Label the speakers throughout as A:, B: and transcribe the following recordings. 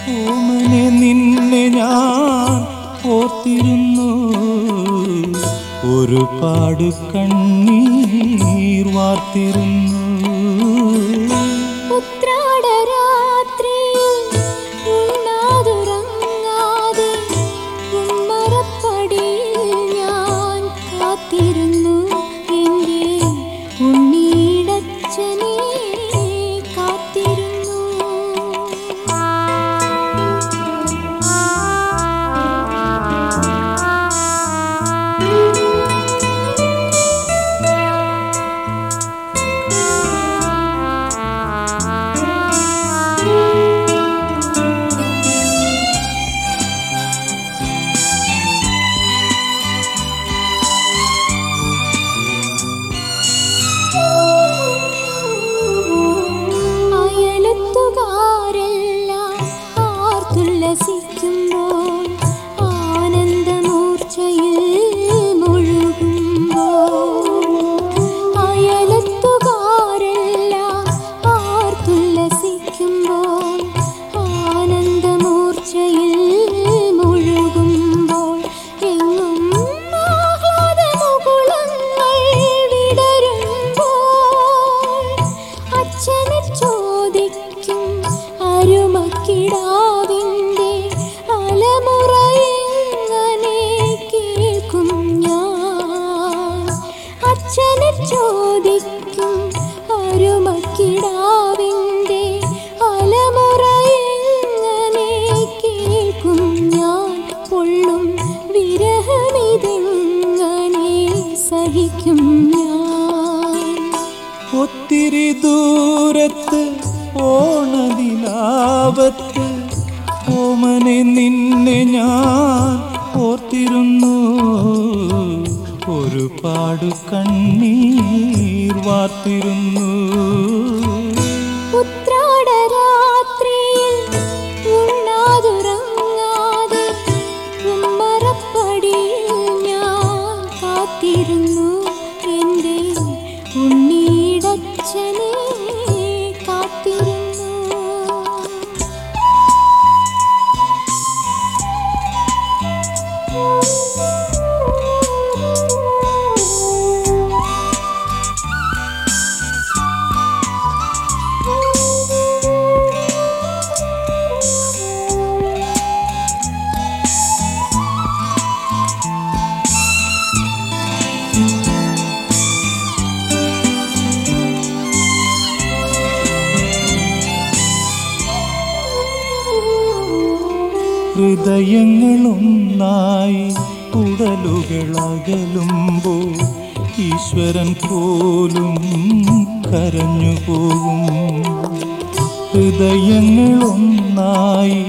A: ഓമനെ നിന്നെ ഞാൻ ഓർത്തിരുന്നു ഒരുപാട് കണ്ണീർ വാർത്തിരുന്നു
B: ഉത്രാടരാത്രിയിൽ ഉണ്ണാതുറങ്ങാതെ ഉമ്മറപ്പടിയിൽ ഞാൻ കാത്തിരുന്നു എൻ്റെ ഉണ്ണീടച്ചനെ കാത്തിരുന്നു അയലത്തുകാരെല്ലാം ആർത്തുല്ലസിക്കുമ്പോൾ ആനന്ദമൂർച്ചയിൽ മുഴുകുമ്പോൾ അയലത്തുകാരെല്ലാം ആർത്തുല്ലസിക്കുമ്പോൾ ആനന്ദമൂർച്ചയിൽ മുഴുകുമ്പോൾ എങ്ങും ആഹ്ലാദമുകുളങ്ങൾ വിടരുമ്പോൾ അച്ഛനെ ചോദിക്കും അരുമക്കിടാവിൻ്റെ അലമുറയെങ്ങനെ കേൾക്കും ഞാൻ അച്ഛനെ ചോദിക്കും അരുമക്കിടാവിൻ്റെ അലമുറയെങ്ങനെ കേൾക്കും ഞാൻ പൊള്ളും വിരഹമിതെങ്ങനെ സഹിക്കും ഞാൻ
A: ഒത്തിരി ദൂരത്ത് ഓണതിലാപത്ത് ഓമനെ നിന്നെ ഞാൻ ഓർത്തിരുന്നു ഒരുപാട് കണ്ണീർ വാർത്തിരുന്നു
B: ഉത്രാടരാത്രിയിൽ ഉണ്ണാതുറങ്ങാതെ ഉമ്മറപ്പടിയിൽ ഞാൻ കാത്തിരുന്നു എൻ്റെ ഉണ്ണീടച്ചനെ കാത്തിരുന്നു
A: ഹൃദയങ്ങളൊന്നായി ഉടലുകളകലുമ്പോൾ ഈശ്വരൻ പോലും കരഞ്ഞു പോകും ഹൃദയങ്ങളൊന്നായി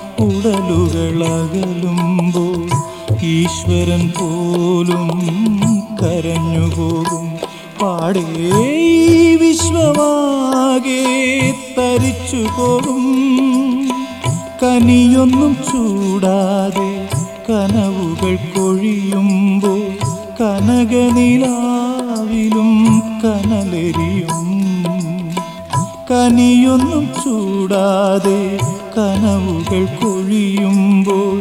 A: ഉടലുകളകലുമ്പോൾ ഈശ്വരൻ പോലും കരഞ്ഞു പോകും പാടേ ഈ വിശ്വമാകെ തരിച്ചു പോകും കനിയൊന്നും ചൂടാതെ കനവുകൾ കൊഴിയുമ്പോൾ കനകനിലാവിലും കനലെരിയും കനിയൊന്നും ചൂടാതെ കനവുകൾ കൊഴിയുമ്പോൾ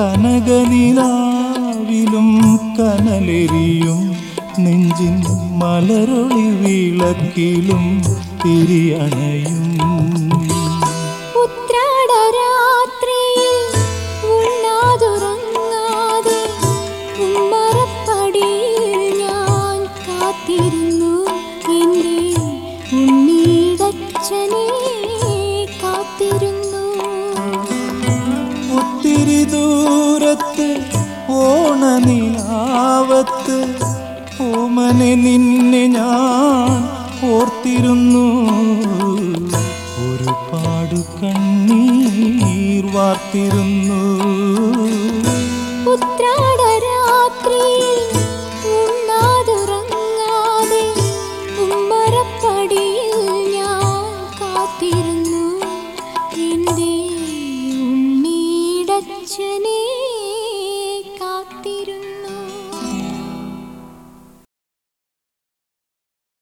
A: കനകനിലാവിലും കനലെരിയും നെഞ്ചിൻ മലരൊളി വിളക്കിലും തിരിയണയും
B: ഉത്രാടരാത്രിയിൽ ഉണ്ണാതുറങ്ങാതെ ഉമ്മറപ്പടിയിൽ ഞാൻ കാത്തിരുന്നു എൻ്റെ ഉണ്ണീടച്ചനെ കാത്തിരുന്നു
A: ഒത്തിരി ദൂരത്ത് ഓണനിലാവത്ത് ഓമനെ നിന്നെ ഞാൻ ഓർത്തിരുന്നു ഒരുപാട് കണ്ണീർ വാർത്തിരുന്നു
B: ഉത്രാടരാത്രിയിൽ ഉണ്ണാതുറങ്ങാതെ ഉമ്മറപ്പടിയിൽ ഞാൻ കാത്തിരുന്നു എൻ്റെ ഉണ്ണീടച്ചനെ